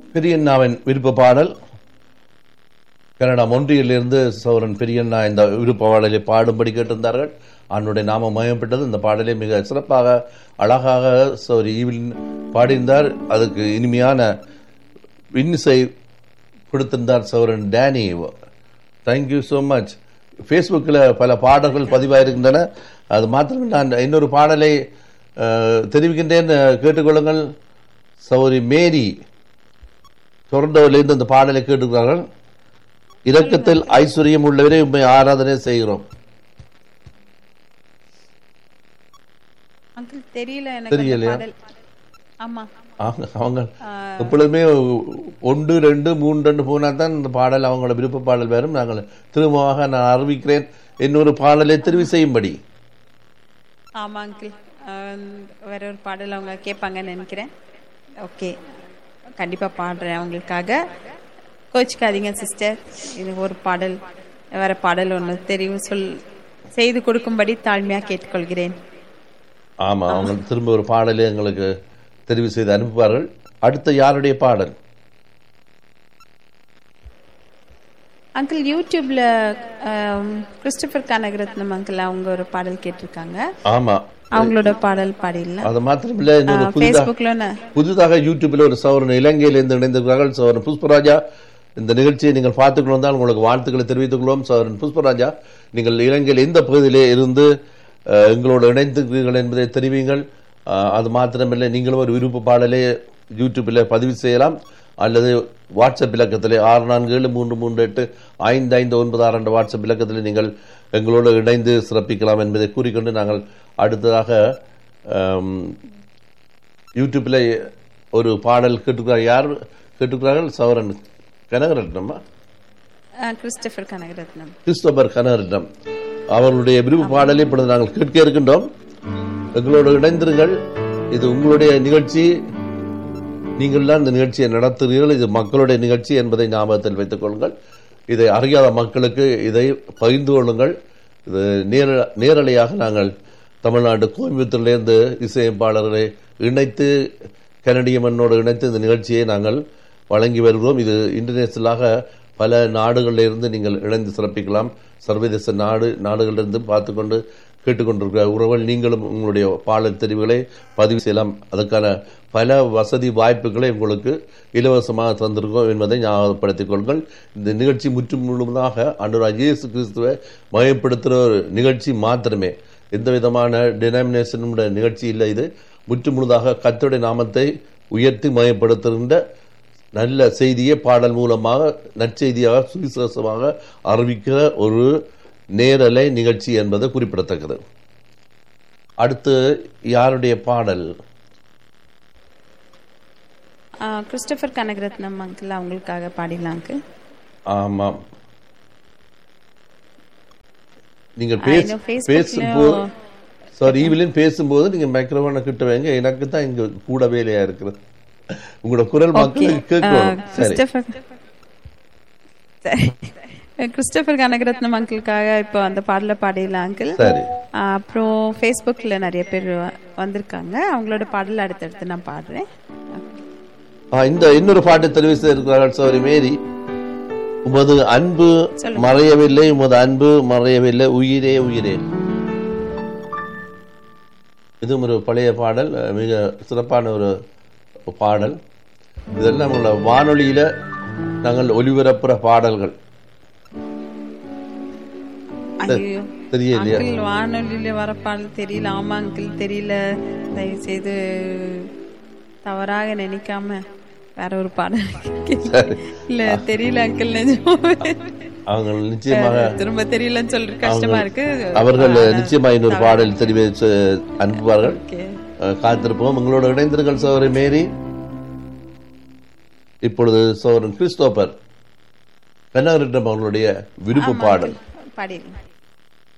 பெரியண்ணாவின் விருப்ப பாடல் கனடா மொன்றியிலிருந்து சௌரன் பெரியண்ணா இந்த விருப்ப பாடலை பாடும்படி கேட்டிருந்தார்கள் அவனுடைய நாம மயப்பட்டது இந்த பாடலை மிக சிறப்பாக அழகாக சௌரி ஈவில் பாடியிருந்தார் அதுக்கு இனிமையான இன்னிசை கொடுத்திருந்தார் Souran Danny thank you so much ஃபேஸ்புக்கில் பல பாடல்கள் பதிவாயிருக்கின்றன அது மாத்திரம் நான் இன்னொரு பாடலை அஹ், தெரிவிக்கின்றேன் அஹ், கேட்டுக்கொள்ளுங்கள் சௌரி மேரி டொரண்டோவிலிருந்து அந்த பாடலை கேட்டுக்கிறார்கள் இரக்கத்தில் ஐஸ்வர்யம் உள்ளவரை உண்மை ஆராதனை செய்கிறோம் அங்கிள் தெரியல எனக்கு அந்த தெரியலையா? பாடல் ஆமா அவங்க அவங்க எப்பொழுதுமே ஒன்று ரெண்டு மூணு ரெண்டு போனா தான் இந்த பாடல் அவங்களோட விருப்ப பாடல் வரும் நாங்கள் திரும்பமாக நான் அறிவிக்கிறேன் இன்னொரு பாடலை தெரிவு செய்யும்படி ஆமா அங்கிள் வேற ஒரு பாடல் அவங்க கேட்பாங்கன்னு நினைக்கிறேன் ஓகே கண்டிப்பா பாடுறேன் அவங்களுக்காக கோச்சிக்காதீங்க சிஸ்டர் இது ஒரு பாடல் வேற பாடல் ஒன்று தெரிவு சொல் செய்து கொடுக்கும்படி தாழ்மையா கேட்டுக்கொள்கிறேன் ஆமா அவங்க திரும்ப ஒரு பாடலை எங்களுக்கு தெரிவு செய்து அனுப்புவார்கள் அடுத்த யாருடைய பாடல் அங்கிள் யூடியூப்ல ஆம், கிறிஸ்டபர் கனகரத்னம் அங்கிள் அவங்க ஒரு பாடல் கேட்டிருக்காங்க ஆமா அவங்களோட பாடல் பாடிடலாம் அது மாத்திரமில்ல இன்னொரு புதிதாக ஃபேஸ்புக்ல ஒன்று புதிதாக யூடியூப்ல ஒரு சவரன் இலங்கையிலிருந்து இணைந்திருக்கிறார்கள் சவரன் புஷ்பராஜா இந்த நிகழ்ச்சியை நீங்கள் பார்த்துக்கணும் வந்தால் உங்களுக்கு வாழ்த்துக்களை தெரிவித்துக் கொள்வோம் சவரன் புஷ்பராஜா நீங்கள் இலங்கையில் எந்த பகுதியிலே இருந்து அஹ், எங்களோடு இணைந்திருக்கிறீர்கள் என்பதை தெரிவிங்கள் அஹ், அது மாத்திரமில்லை நீங்களும் ஒரு விருப்ப பாடலை யூடியூப்பில் பதிவு செய்யலாம் அல்லது வாட்ஸ்அப் இலக்கத்திலே ஆறு நான்கு ஏழு மூன்று மூன்று எட்டு ஐந்து ஐந்து ஒன்பது ஆறு என்ற வாட்ஸ்அப் இலக்கத்தில் நீங்கள் எங்களோடு இணைந்து சிறப்பிக்கலாம் என்பதை கூறிக்கொண்டு நாங்கள் அடுத்ததாக அம், யூடியூப்ல ஒரு பாடல் கேட்டுக்கிறார் யார் கேட்டுக்கிறார்கள் சௌரன் கனகரட்னமா கிறிஸ்டபர் கனகரத்னம் கிறிஸ்தோபர் கனகரட்னம் அவர்களுடைய விருப்ப பாடலை இப்பொழுது நாங்கள் கேட்க இருக்கின்றோம் எங்களோடு இணைந்திருங்கள் இது உங்களுடைய நிகழ்ச்சி நீங்கள் தான் இந்த நிகழ்ச்சியை நடத்துகிறீர்கள் இது மக்களுடைய நிகழ்ச்சி என்பதை ஞாபகத்தில் வைத்துக் கொள்ளுங்கள் இதை அறியாத மக்களுக்கு இதை பகிர்ந்து கொள்ளுங்கள் இது நேர நேரலையாக நாங்கள் தமிழ்நாடு கோயம்புத்தூர்லேருந்து இசையமைப்பாளர்களை இணைத்து கனடிய மண்ணோடு இணைத்து இந்த நிகழ்ச்சியை நாங்கள் வழங்கி வருகிறோம் இது இன்டர்நேஷனலாக பல நாடுகளில் இருந்து நீங்கள் இணைந்து சிறப்பிக்கலாம் சர்வதேச நாடு நாடுகளிலிருந்து பார்த்துக்கொண்டு கேட்டுக்கொண்டிருக்கிற உறவுகள் நீங்களும் உங்களுடைய பாடல் தெரிவுகளை பதிவு செய்யலாம் அதுக்கான பல வசதி வாய்ப்புகளை உங்களுக்கு இலவசமாக தந்திருக்கோம் என்பதை ஞாபகப்படுத்திக் கொள்ளுங்கள் இந்த நிகழ்ச்சி முற்றும் முழுவதாக அன்றாட இயேசு கிறிஸ்துவை மயப்படுத்துகிற ஒரு நிகழ்ச்சி மாத்திரமே எந்த விதமான டினாமினேஷனும் நிகழ்ச்சி இல்லை இது முற்று முழுதாக கர்த்தருடைய நாமத்தை உயர்த்தி மயப்படுத்துகின்ற நல்ல செய்தியை பாடல் மூலமாக நற்செய்தியாக சுவிசேஷமாக அறிவிக்கிற ஒரு நேரலை நிகழ்ச்சி என்பது குறிப்பிடத்தக்கது அடுத்து யாருடைய பாடல் கிறிஸ்டபர் கனகரத்னம் அங்கிள் அவங்களுக்காக பாடிடலாம் அங்கிள் ஆமாம் நீங்கள் ஆ, பேச இன்னும் Facebookலயும் பேசும்போது சாரி ஈவிலின் பேசும்போது நீங்க மைக்ரோஃபோனை கிட்ட வைங்க எனக்கு தான் இங்க கூட வேலையா இருக்கிறது உங்களோட குரல் மக்களுக்கு கேட்கணும் சரி கிறிஸ்டபர் சரி கிறிஸ்டபர் கனகரத்னம் அங்கிளுக்காக இப்போ அந்த பாடல பாடிடலாம் அங்கிள் சரி அப்புறம் ஃபேஸ்புக்கில் நிறைய பேர் வ- வந்திருக்காங்க அவங்களோட பாடல் அடுத்தடுத்து நான் பாடுறேன் ஆ, இந்த இன்னொரு பாட்டு தெரிவித்து இருக்கிறார்கள் சௌரி மேரி உமது அன்பு சொல்லுங்க. மறையவில்லை உமது அன்பு மறையவில்லை உயிரே உயிரே இதுவும் ஒரு பழைய பாடல் அஹ், மிக சிறப்பான ஒரு பாடல் இதெல்லாம் நம்மளோட வானொலியில நாங்கள் ஒலிபரப்புற பாடல்கள் ஐயோ தெரியலையா அங்கிள் வானொலியில வர பாடல் தெரியல ஆமா அங்கிள் தெரியல தயவு செய்து தவறாக நினைக்காம வேற ஒரு பாடல் சரி. இல்ல தெரியல அங்கிள் நிஜமாவே அவங்க நிச்சயமாக திரும்ப தெரியலன்னு சொல்றது கஷ்டமா இருக்கு அவர்கள் நிச்சயமாக இன்னொரு பாடல் தெரிவித்து அனுப்புவார்கள் ஓகே அஹ், காத்திருப்போம் உங்களோட இணைந்திருங்கள் சோதரி மேரி இப்பொழுது சோதரன் கிறிஸ்தோபர் பெண்ணாரிடம் அவர்களுடைய விருப்ப பாடல் பாடிடலாம்